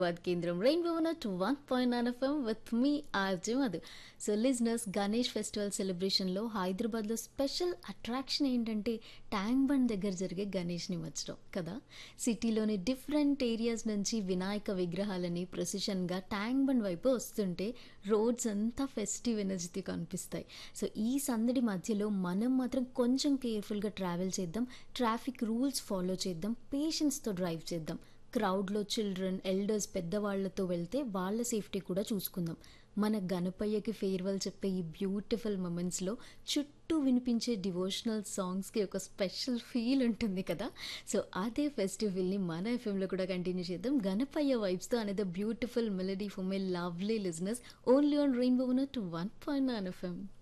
హైదరాబాద్ కేంద్రం Rainbow two one point nine FM with me RJ Madhu so listeners Ganesh festival సెలబ్రేషన్లో హైదరాబాద్లో special attraction ఏంటంటే ట్యాంక్ బండ్ దగ్గర జరిగే గణేష్ నిమజ్జనం కదా సిటీలోని డిఫరెంట్ ఏరియాస్ నుంచి వినాయక విగ్రహాలని ప్రొసిషన్గా ట్యాంక్ బండ్ వైపు వస్తుంటే రోడ్స్ అంతా ఫెస్టివ్ ఎనర్జీతో కనిపిస్తాయి సో ఈ సందడి మధ్యలో మనం మాత్రం కొంచెం కేర్ఫుల్గా ట్రావెల్ చేద్దాం ట్రాఫిక్ రూల్స్ ఫాలో చేద్దాం పేషెన్స్తో డ్రైవ్ చేద్దాం క్రౌడ్లో చిల్డ్రన్ ఎల్డర్స్ పెద్దవాళ్లతో వెళ్తే వాళ్ళ సేఫ్టీ కూడా చూసుకుందాం మన గణపయ్యకి ఫేర్వెల్ చెప్పే ఈ బ్యూటిఫుల్ మూమెంట్స్లో చుట్టూ వినిపించే డివోషనల్ సాంగ్స్కి ఒక స్పెషల్ ఫీల్ ఉంటుంది కదా సో అదే ఫెస్టివల్ని మన ఎఫ్ఎంలో కూడా కంటిన్యూ చేద్దాం గణపయ్య వైబ్స్తో అనేది beautiful melody for my lovely listeners only on Rainbow two one point nine FM